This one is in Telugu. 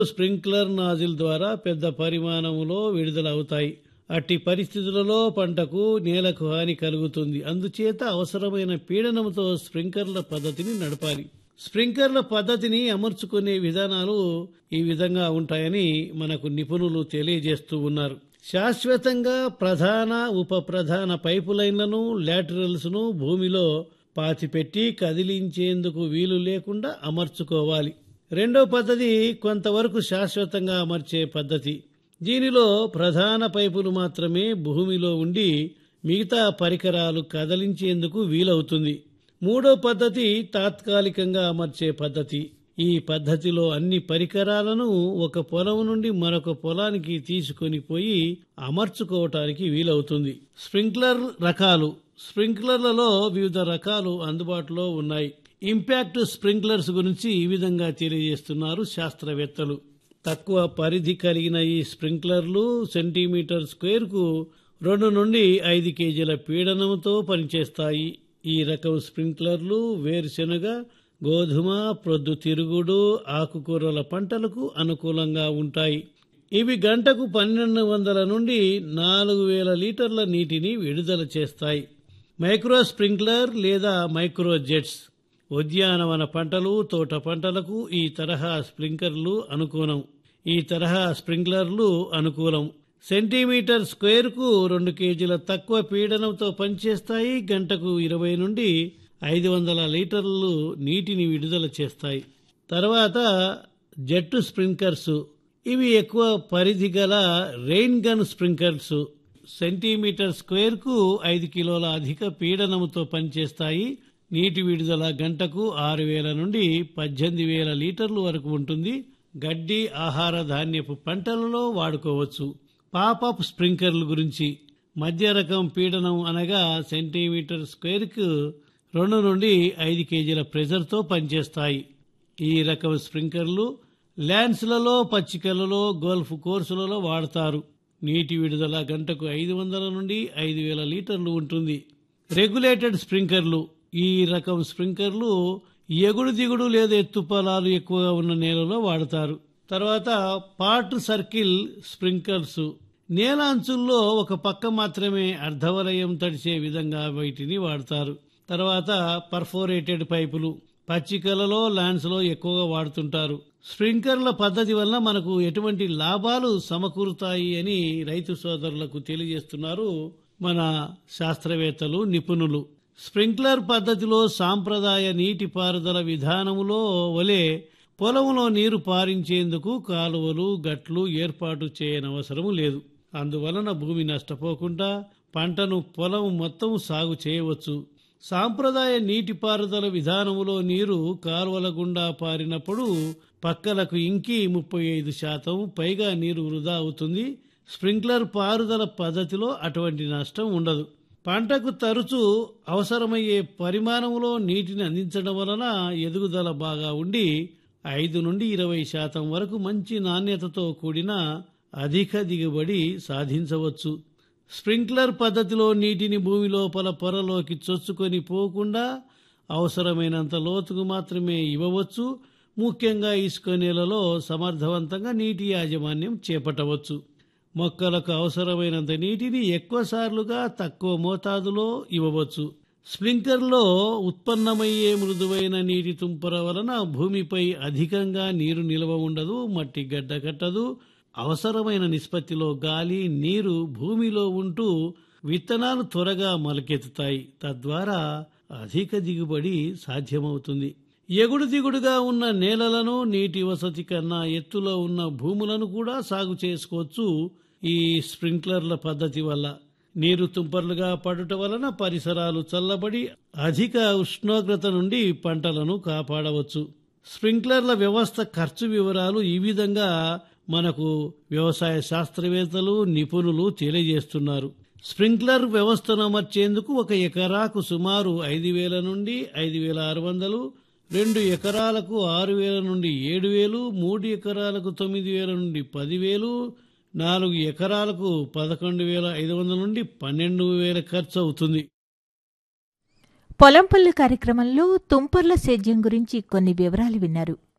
స్ప్రింక్లర్ నాజిల్ ద్వారా పెద్ద పరిమాణంలో విడుదల అవుతాయి అట్టి పరిస్థితులలో పంటకు నేలకు హాని కలుగుతుంది అందుచేత అవసరమైన పీడనంతో స్ప్రింక్లర్ల పద్ధతిని నడపాలి స్ప్రింక్లర్ల పద్ధతిని అమర్చుకునే విధానాలు ఈ విధంగా ఉంటాయని మనకు నిపుణులు తెలియజేస్తూ ఉన్నారు శాశ్వతంగా ప్రధాన ఉప ప్రధాన పైపు లైన్లను లాటరల్స్ ను భూమిలో పాతిపెట్టి కదిలించేందుకు వీలు లేకుండా అమర్చుకోవాలి రెండో పద్ధతి కొంతవరకు శాశ్వతంగా అమర్చే పద్ధతి దీనిలో ప్రధాన పైపులు మాత్రమే భూమిలో ఉండి మిగతా పరికరాలు కదిలించేందుకు వీలవుతుంది మూడో పద్ధతి తాత్కాలికంగా అమర్చే పద్ధతి ఈ పద్ధతిలో అన్ని పరికరాలను ఒక పొలం నుండి మరొక పొలానికి తీసుకొని పోయి అమర్చుకోవటానికి వీలవుతుంది స్ప్రింక్లర్ రకాలు స్ప్రింక్లర్లలో వివిధ రకాలు అందుబాటులో ఉన్నాయి ఇంపాక్ట్ స్ప్రింక్లర్స్ గురించి ఈ విధంగా తెలియజేస్తున్నారు శాస్త్రవేత్తలు తక్కువ పరిధి కలిగిన ఈ స్ప్రింక్లర్లు సెంటీమీటర్ స్క్వేర్ కు రెండు నుండి ఐదు కేజీల పీడనంతో పనిచేస్తాయి ఈ రకం స్ప్రింక్లర్లు వేరుశెనగ గోధుమ ప్రొద్దుతిరుగుడు ఆకుకూరల పంటలకు అనుకూలంగా ఉంటాయి ఇవి గంటకు పన్నెండు వందల నుండి నాలుగు వేల లీటర్ల నీటిని విడుదల చేస్తాయి మైక్రో స్ప్రింక్లర్ లేదా మైక్రో జెట్స్ ఉద్యానవన పంటలు తోట పంటలకు ఈ తరహా స్ప్రింక్లర్లు అనుకూలం ఈ తరహా స్ప్రింక్లర్లు అనుకూలం సెంటీమీటర్ స్క్వేర్ కు రెండు కేజీల తక్కువ పీడనంతో పనిచేస్తాయి గంటకు ఇరవై నుండి ఐదు వందల లీటర్లు నీటిని విడుదల చేస్తాయి తర్వాత జెట్ స్ప్రింక్లర్స్ ఇవి ఎక్కువ పరిధి గల rain gun sprinklers centimetre square కు ఐదు కిలోల అధిక పీడనంతో పనిచేస్తాయి నీటి విడుదల గంటకు ఆరు వేల నుండి పద్దెనిమిది వేల లీటర్లు వరకు ఉంటుంది గడ్డి ఆహార ధాన్యపు పంటలలో వాడుకోవచ్చు పాపప్ స్ప్రింక్లర్ల గురించి మధ్య రకం పీడనం అనగా సెంటీమీటర్ స్క్వేర్కు రెండు నుండి ఐదు కేజీల ప్రెజర్తో పనిచేస్తాయి ఈ రకం స్ప్రింక్లర్లు ల్యాండ్స్లలో పచ్చికలలో గోల్ఫ్ కోర్సులలో వాడతారు నీటి విడుదల గంటకు ఐదు వందల నుండి ఐదు వేల లీటర్లు ఉంటుంది రెగ్యులేటెడ్ స్ప్రింక్లర్లు ఈ రకం స్ప్రింక్లర్లు ఎగుడు దిగుడు లేదా ఎత్తు పొలాలు ఎక్కువగా ఉన్న నేలలో వాడతారు తర్వాత పార్ట్ సర్కిల్ స్ప్రింక్లర్స్ నేల అంచుల్లో ఒక పక్క మాత్రమే అర్ధవలయం తడిచే విధంగా వీటిని వాడతారు తర్వాత పర్ఫోరేటెడ్ పైపులు పచ్చికలలో ల్యాండ్స్ లో ఎక్కువగా వాడుతుంటారు స్ప్రింక్లర్ల పద్ధతి వల్ల మనకు ఎటువంటి లాభాలు సమకూరుతాయి అని రైతు సోదరులకు తెలియజేస్తున్నారు మన శాస్త్రవేత్తలు నిపుణులు స్ప్రింక్లర్ పద్ధతిలో సాంప్రదాయ నీటిపారుదల విధానములో వలె పొలంలో నీరు పారించేందుకు కాలువలు గట్లు ఏర్పాటు చేయనవసరం లేదు అందువలన భూమి నష్టపోకుండా పంటను పొలం మొత్తం సాగు చేయవచ్చు సాంప్రదాయ నీటిపారుదల విధానములో నీరు కాలువల గుండా పారినప్పుడు పక్కలకు ఇంకి ముప్పై ఐదు శాతం పైగా నీరు వృధా అవుతుంది స్ప్రింక్లర్ పారుదల పద్ధతిలో అటువంటి నష్టం ఉండదు పంటకు తరచూ అవసరమయ్యే పరిమాణంలో నీటిని అందించడం వలన ఎదుగుదల బాగా ఉండి ఐదు నుండి ఇరవై శాతం వరకు మంచి నాణ్యతతో కూడిన అధిక దిగుబడి సాధించవచ్చు స్ప్రింక్లర్ పద్ధతిలో నీటిని భూమి లోపల పొరలోకి చొచ్చుకొని పోకుండా అవసరమైనంత లోతుకు మాత్రమే ఇవ్వవచ్చు ముఖ్యంగా ఇసుక నేలలో సమర్థవంతంగా నీటి యాజమాన్యం చేపట్టవచ్చు మొక్కలకు అవసరమైనంత నీటిని ఎక్కువ సార్లుగా తక్కువ మోతాదులో ఇవ్వవచ్చు స్ప్రింక్లర్లో ఉత్పన్నమయ్యే మృదువైన నీటి తుంపర వలన భూమిపై అధికంగా నీరు నిల్వ ఉండదు మట్టి గడ్డ కట్టదు అవసరమైన నిష్పత్తిలో గాలి నీరు భూమిలో ఉంటూ విత్తనాలు త్వరగా మొలకెత్తుతాయి తద్వారా అధిక దిగుబడి సాధ్యమవుతుంది ఎగుడు దిగుడుగా ఉన్న నేలలను నీటి వసతి కన్నా ఎత్తులో ఉన్న భూములను కూడా సాగు చేసుకోవచ్చు ఈ స్ప్రింక్లర్ల పద్ధతి వల్ల నీరు తుంపర్లుగా పడుట వలన పరిసరాలు చల్లబడి అధిక ఉష్ణోగ్రత నుండి పంటలను కాపాడవచ్చు స్ప్రింక్లర్ల వ్యవస్థ ఖర్చు వివరాలు ఈ విధంగా మనకు వ్యవసాయ శాస్త్రవేత్తలు నిపుణులు తెలియజేస్తున్నారు స్ప్రింక్లర్ వ్యవస్థను అమర్చేందుకు ఒక ఎకరాకు సుమారు ఐదు వేల నుండి ఐదు వేల ఆరు వందలు రెండు ఎకరాలకు ఆరు వేల నుండి ఏడు వేలు మూడు ఎకరాలకు తొమ్మిది వేల నుండి పదివేలు నాలుగు ఎకరాలకు పదకొండు వేల ఐదు వందల నుండి పన్నెండు వేల ఖర్చు అవుతుంది పొలం పళ్ళు కార్యక్రమంలో తుంపర్ల సేద్యం గురించి కొన్ని వివరాలు విన్నారు